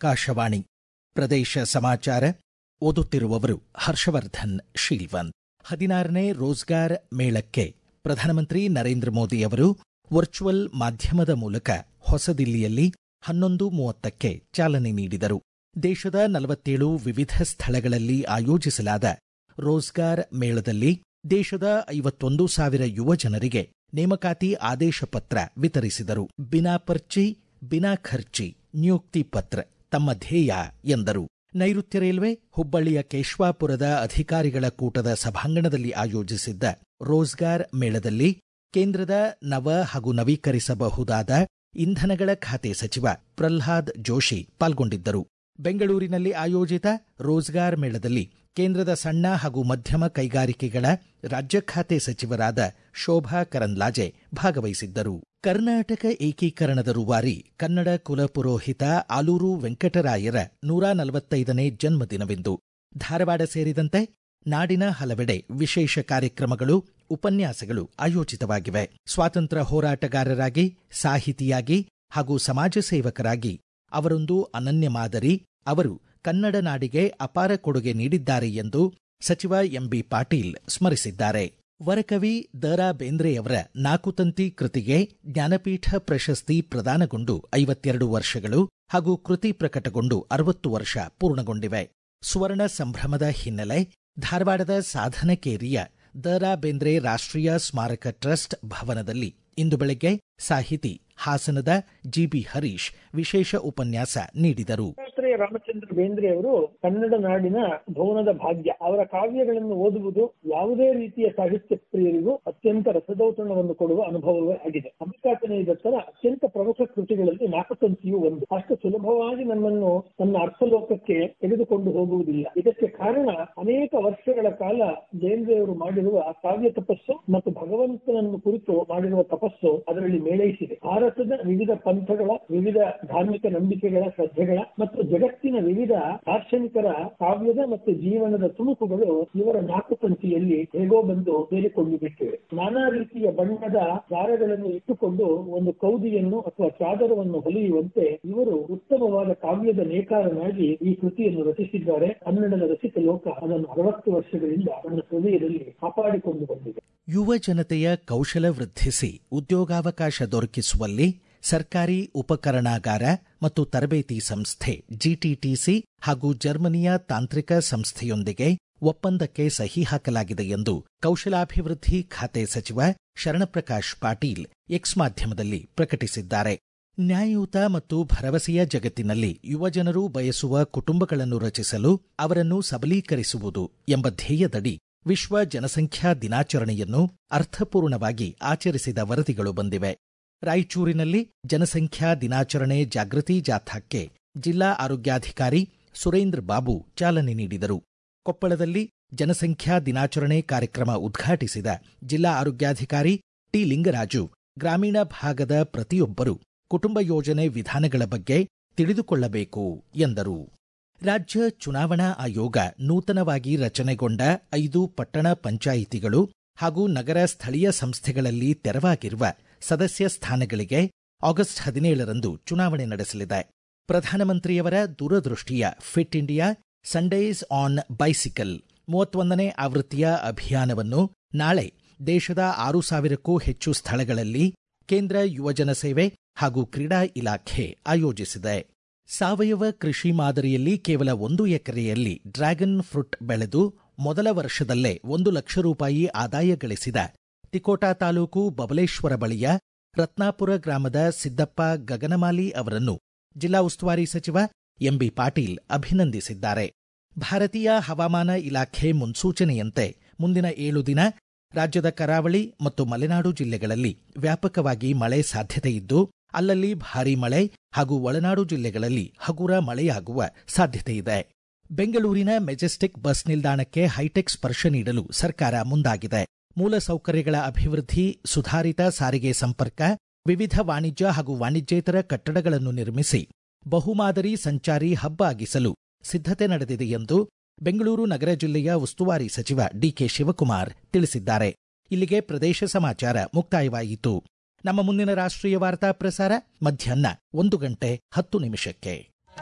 ಆಕಾಶವಾಣಿ ಪ್ರದೇಶ ಸಮಾಚಾರ ಓದುತ್ತಿರುವವರು ಹರ್ಷವರ್ಧನ್ ಶೀಲ್ವಂತ್ ಹದಿನಾರನೇ ರೋಜ್ಗಾರ್ ಮೇಳಕ್ಕೆ ಪ್ರಧಾನಮಂತ್ರಿ ನರೇಂದ್ರ ಮೋದಿ ಅವರು ವರ್ಚುವಲ್ ಮಾಧ್ಯಮದ ಮೂಲಕ ಹೊಸದಿಲ್ಲಿಯಲ್ಲಿ ಹನ್ನೊಂದು ಮೂವತ್ತಕ್ಕೆ ಚಾಲನೆ ನೀಡಿದರು ದೇಶದ ನಲವತ್ತೇಳು ವಿವಿಧ ಸ್ಥಳಗಳಲ್ಲಿ ಆಯೋಜಿಸಲಾದ ರೋಜ್ಗಾರ್ ಮೇಳದಲ್ಲಿ ದೇಶದ ಐವತ್ತೊಂದು ಸಾವಿರ ಯುವ ಜನರಿಗೆ ನೇಮಕಾತಿ ಆದೇಶ ಪತ್ರ ವಿತರಿಸಿದರು ಬಿನಾ ಪರ್ಚಿ ಬಿನಾ ಖರ್ಚಿ ನಿಯುಕ್ತಿ ಪತ್ರ ತಮ್ಮ ಧ್ಯೇಯ ಎಂದರು ನೈಋತ್ಯ ರೈಲ್ವೆ ಹುಬ್ಬಳ್ಳಿಯ ಕೇಶ್ವಾಪುರದ ಅಧಿಕಾರಿಗಳ ಕೂಟದ ಸಭಾಂಗಣದಲ್ಲಿ ಆಯೋಜಿಸಿದ್ದ ರೋಜ್ಗಾರ್ ಮೇಳದಲ್ಲಿ ಕೇಂದ್ರದ ನವ ಹಾಗೂ ನವೀಕರಿಸಬಹುದಾದ ಇಂಧನಗಳ ಖಾತೆ ಸಚಿವ ಪ್ರಲ್ಹಾದ್ ಜೋಶಿ ಪಾಲ್ಗೊಂಡಿದ್ದರು ಬೆಂಗಳೂರಿನಲ್ಲಿ ಆಯೋಜಿತ ರೋಜ್ಗಾರ್ ಮೇಳದಲ್ಲಿ ಕೇಂದ್ರದ ಸಣ್ಣ ಹಾಗೂ ಮಧ್ಯಮ ಕೈಗಾರಿಕೆಗಳ ರಾಜ್ಯ ಖಾತೆ ಸಚಿವರಾದ ಶೋಭಾ ಕರಂದ್ಲಾಜೆ ಭಾಗವಹಿಸಿದ್ದರು ಕರ್ನಾಟಕ ಏಕೀಕರಣದ ರೂವಾರಿ ಕನ್ನಡ ಕುಲಪುರೋಹಿತ ಆಲೂರು ವೆಂಕಟರಾಯರ ನೂರ ನಲವತ್ತೈದನೇ ಜನ್ಮದಿನವಿಂದು ಧಾರವಾಡ ಸೇರಿದಂತೆ ನಾಡಿನ ಹಲವೆಡೆ ವಿಶೇಷ ಕಾರ್ಯಕ್ರಮಗಳು ಉಪನ್ಯಾಸಗಳು ಆಯೋಜಿತವಾಗಿವೆ ಸ್ವಾತಂತ್ರ್ಯ ಹೋರಾಟಗಾರರಾಗಿ ಸಾಹಿತಿಯಾಗಿ ಹಾಗೂ ಸಮಾಜ ಸೇವಕರಾಗಿ ಅವರೊಂದು ಅನನ್ಯ ಮಾದರಿ ಅವರು ಕನ್ನಡ ನಾಡಿಗೆ ಅಪಾರ ಕೊಡುಗೆ ನೀಡಿದ್ದಾರೆ ಎಂದು ಸಚಿವ ಎಂಬಿ ಪಾಟೀಲ್ ಸ್ಮರಿಸಿದ್ದಾರೆ ವರಕವಿ ದರಾ ಬೇಂದ್ರೆಯವರ ನಾಕುತಂತಿ ಕೃತಿಗೆ ಜ್ಞಾನಪೀಠ ಪ್ರಶಸ್ತಿ ಪ್ರದಾನಗೊಂಡು ಐವತ್ತೆರಡು ವರ್ಷಗಳು ಹಾಗೂ ಕೃತಿ ಪ್ರಕಟಗೊಂಡು ಅರವತ್ತು ವರ್ಷ ಪೂರ್ಣಗೊಂಡಿವೆ ಸುವರ್ಣ ಸಂಭ್ರಮದ ಹಿನ್ನೆಲೆ ಧಾರವಾಡದ ಸಾಧನಕೇರಿಯ ದರಾ ಬೇಂದ್ರೆ ರಾಷ್ಟ್ರೀಯ ಸ್ಮಾರಕ ಟ್ರಸ್ಟ್ ಭವನದಲ್ಲಿ ಇಂದು ಬೆಳಗ್ಗೆ ಸಾಹಿತಿ ಹಾಸನದ ಜಿಬಿ ಹರೀಶ್ ವಿಶೇಷ ಉಪನ್ಯಾಸ ನೀಡಿದರು ಶ್ರೀ ರಾಮಚಂದ್ರ ಬೇಂದ್ರೆ ಅವರು ಕನ್ನಡ ನಾಡಿನ ಭವನದ ಭಾಗ್ಯ ಅವರ ಕಾವ್ಯಗಳನ್ನು ಓದುವುದು ಯಾವುದೇ ರೀತಿಯ ಸಾಹಿತ್ಯ ಪ್ರಿಯರಿಗೂ ಅತ್ಯಂತ ರಸದೌತಣವನ್ನು ಕೊಡುವ ಅನುಭವವೇ ಆಗಿದೆ ಅಂಬಿಕಾತನೇ ದತ್ತರ ಅತ್ಯಂತ ಪ್ರಮುಖ ಕೃತಿಗಳಲ್ಲಿ ನಾಕತಂತಿಯು ಒಂದು ಅಷ್ಟು ಸುಲಭವಾಗಿ ನಮ್ಮನ್ನು ನನ್ನ ಅರ್ಥಲೋಕಕ್ಕೆ ತೆಗೆದುಕೊಂಡು ಹೋಗುವುದಿಲ್ಲ ಇದಕ್ಕೆ ಕಾರಣ ಅನೇಕ ವರ್ಷಗಳ ಕಾಲ ಬೇಂದ್ರೆಯವರು ಮಾಡಿರುವ ಕಾವ್ಯ ತಪಸ್ಸು ಮತ್ತು ಭಗವಂತನನ್ನು ಕುರಿತು ಮಾಡಿರುವ ತಪಸ್ಸು ಅದರಲ್ಲಿ ಮೇಳೈಸಿದೆ ಭಾರತದ ವಿವಿಧ ಪಂಥಗಳ ವಿವಿಧ ಧಾರ್ಮಿಕ ನಂಬಿಕೆಗಳ ಶ್ರದ್ಧೆಗಳ ಮತ್ತು ಜಗತ್ತಿನ ವಿವಿಧ ದಾರ್ಶನಿಕರ ಕಾವ್ಯದ ಮತ್ತು ಜೀವನದ ತುಣುಕುಗಳು ಇವರ ನಾಕುತಂತಿಯಲ್ಲಿ ಹೇಗೋ ಬಂದು ಸೇರಿಕೊಂಡು ಬಿಟ್ಟಿವೆ ನಾನಾ ರೀತಿಯ ಬಣ್ಣದ ದಾರಗಳನ್ನು ಇಟ್ಟುಕೊಂಡು ಒಂದು ಕೌದಿಯನ್ನು ಅಥವಾ ಚಾದರವನ್ನು ಹೊಲಿಯುವಂತೆ ಇವರು ಉತ್ತಮವಾದ ಕಾವ್ಯದ ನೇಕಾರನಾಗಿ ಈ ಕೃತಿಯನ್ನು ರಚಿಸಿದ್ದಾರೆ ಕನ್ನಡದ ರಚಿತ ಲೋಕ ಅದನ್ನು ಅರವತ್ತು ವರ್ಷಗಳಿಂದ ತನ್ನ ಹೃದಯದಲ್ಲಿ ಕಾಪಾಡಿಕೊಂಡು ಬಂದಿದೆ ಯುವ ಜನತೆಯ ಕೌಶಲ ವೃದ್ಧಿಸಿ ಉದ್ಯೋಗಾವಕಾಶ ದೊರಕಿಸುವಲ್ಲಿ ಸರ್ಕಾರಿ ಉಪಕರಣಾಗಾರ ಮತ್ತು ತರಬೇತಿ ಸಂಸ್ಥೆ ಜಿಟಿಟಿಸಿ ಹಾಗೂ ಜರ್ಮನಿಯ ತಾಂತ್ರಿಕ ಸಂಸ್ಥೆಯೊಂದಿಗೆ ಒಪ್ಪಂದಕ್ಕೆ ಸಹಿ ಹಾಕಲಾಗಿದೆ ಎಂದು ಕೌಶಲಾಭಿವೃದ್ಧಿ ಖಾತೆ ಸಚಿವ ಶರಣಪ್ರಕಾಶ್ ಪಾಟೀಲ್ ಎಕ್ಸ್ ಮಾಧ್ಯಮದಲ್ಲಿ ಪ್ರಕಟಿಸಿದ್ದಾರೆ ನ್ಯಾಯಯುತ ಮತ್ತು ಭರವಸೆಯ ಜಗತ್ತಿನಲ್ಲಿ ಯುವಜನರು ಬಯಸುವ ಕುಟುಂಬಗಳನ್ನು ರಚಿಸಲು ಅವರನ್ನು ಸಬಲೀಕರಿಸುವುದು ಎಂಬ ಧ್ಯೇಯದಡಿ ವಿಶ್ವ ಜನಸಂಖ್ಯಾ ದಿನಾಚರಣೆಯನ್ನು ಅರ್ಥಪೂರ್ಣವಾಗಿ ಆಚರಿಸಿದ ವರದಿಗಳು ಬಂದಿವೆ ರಾಯಚೂರಿನಲ್ಲಿ ಜನಸಂಖ್ಯಾ ದಿನಾಚರಣೆ ಜಾಗೃತಿ ಜಾಥಾಕ್ಕೆ ಜಿಲ್ಲಾ ಆರೋಗ್ಯಾಧಿಕಾರಿ ಸುರೇಂದ್ರ ಬಾಬು ಚಾಲನೆ ನೀಡಿದರು ಕೊಪ್ಪಳದಲ್ಲಿ ಜನಸಂಖ್ಯಾ ದಿನಾಚರಣೆ ಕಾರ್ಯಕ್ರಮ ಉದ್ಘಾಟಿಸಿದ ಜಿಲ್ಲಾ ಆರೋಗ್ಯಾಧಿಕಾರಿ ಟಿ ಲಿಂಗರಾಜು ಗ್ರಾಮೀಣ ಭಾಗದ ಪ್ರತಿಯೊಬ್ಬರು ಕುಟುಂಬ ಯೋಜನೆ ವಿಧಾನಗಳ ಬಗ್ಗೆ ತಿಳಿದುಕೊಳ್ಳಬೇಕು ಎಂದರು ರಾಜ್ಯ ಚುನಾವಣಾ ಆಯೋಗ ನೂತನವಾಗಿ ರಚನೆಗೊಂಡ ಐದು ಪಟ್ಟಣ ಪಂಚಾಯಿತಿಗಳು ಹಾಗೂ ನಗರ ಸ್ಥಳೀಯ ಸಂಸ್ಥೆಗಳಲ್ಲಿ ತೆರವಾಗಿರುವ ಸದಸ್ಯ ಸ್ಥಾನಗಳಿಗೆ ಆಗಸ್ಟ್ ಹದಿನೇಳರಂದು ಚುನಾವಣೆ ನಡೆಸಲಿದೆ ಪ್ರಧಾನಮಂತ್ರಿಯವರ ದೂರದೃಷ್ಟಿಯ fit India Sundays on bicycle ಮೂವತ್ತೊಂದನೇ ಆವೃತ್ತಿಯ ಅಭಿಯಾನವನ್ನು ನಾಳೆ ದೇಶದ ಆರು ಸಾವಿರಕ್ಕೂ ಹೆಚ್ಚು ಸ್ಥಳಗಳಲ್ಲಿ ಕೇಂದ್ರ ಯುವಜನ ಸೇವೆ ಹಾಗೂ ಕ್ರೀಡಾ ಇಲಾಖೆ ಆಯೋಜಿಸಿದೆ ಸಾವಯವ ಕೃಷಿ ಮಾದರಿಯಲ್ಲಿ ಕೇವಲ ಒಂದು ಎಕರೆಯಲ್ಲಿ ಡ್ರ್ಯಾಗನ್ ಫ್ರೂಟ್ ಬೆಳೆದು ಮೊದಲ ವರ್ಷದಲ್ಲೇ ಒಂದು ಲಕ್ಷ ರೂಪಾಯಿ ಆದಾಯ ಗಳಿಸಿದ ತಿಕೋಟಾ ತಾಲೂಕು ಬಬಲೇಶ್ವರ ಬಳಿಯ ರತ್ನಾಪುರ ಗ್ರಾಮದ ಸಿದ್ದಪ್ಪ ಗಗನಮಾಲಿ ಅವರನ್ನು ಜಿಲ್ಲಾ ಉಸ್ತುವಾರಿ ಸಚಿವ ಎಂಬಿ ಪಾಟೀಲ್ ಅಭಿನಂದಿಸಿದ್ದಾರೆ ಭಾರತೀಯ ಹವಾಮಾನ ಇಲಾಖೆ ಮುನ್ಸೂಚನೆಯಂತೆ ಮುಂದಿನ ಏಳು ದಿನ ರಾಜ್ಯದ ಕರಾವಳಿ ಮತ್ತು ಮಲೆನಾಡು ಜಿಲ್ಲೆಗಳಲ್ಲಿ ವ್ಯಾಪಕವಾಗಿ ಮಳೆ ಸಾಧ್ಯತೆಯಿದ್ದು ಅಲ್ಲಲ್ಲಿ ಭಾರೀ ಮಳೆ ಹಾಗೂ ಒಳನಾಡು ಜಿಲ್ಲೆಗಳಲ್ಲಿ ಹಗುರ ಮಳೆಯಾಗುವ ಸಾಧ್ಯತೆಯಿದೆ ಬೆಂಗಳೂರಿನ ಮೆಜೆಸ್ಟಿಕ್ ಬಸ್ ನಿಲ್ದಾಣಕ್ಕೆ ಹೈಟೆಕ್ ಸ್ಪರ್ಶ ನೀಡಲು ಸರ್ಕಾರ ಮುಂದಾಗಿದೆ ಮೂಲಸೌಕರ್ಯಗಳ ಅಭಿವೃದ್ಧಿ ಸುಧಾರಿತ ಸಾರಿಗೆ ಸಂಪರ್ಕ ವಿವಿಧ ವಾಣಿಜ್ಯ ಹಾಗೂ ವಾಣಿಜ್ಯೇತರ ಕಟ್ಟಡಗಳನ್ನು ನಿರ್ಮಿಸಿ ಬಹುಮಾದರಿ ಸಂಚಾರಿ ಹಬ್ ಆಗಿಸಲು ಸಿದ್ಧತೆ ನಡೆದಿದೆ ಎಂದು ಬೆಂಗಳೂರು ನಗರ ಜಿಲ್ಲೆಯ ಉಸ್ತುವಾರಿ ಸಚಿವ ಡಿಕೆ ಶಿವಕುಮಾರ್ ತಿಳಿಸಿದ್ದಾರೆ ಇಲ್ಲಿಗೆ ಪ್ರದೇಶ ಸಮಾಚಾರ ಮುಕ್ತಾಯವಾಯಿತು ನಮ್ಮ ಮುಂದಿನ ರಾಷ್ಟ್ರೀಯ ವಾರ್ತಾ ಪ್ರಸಾರ ಮಧ್ಯಾಹ್ನ ಒಂದು ಗಂಟೆ ಹತ್ತು ನಿಮಿಷಕ್ಕೆ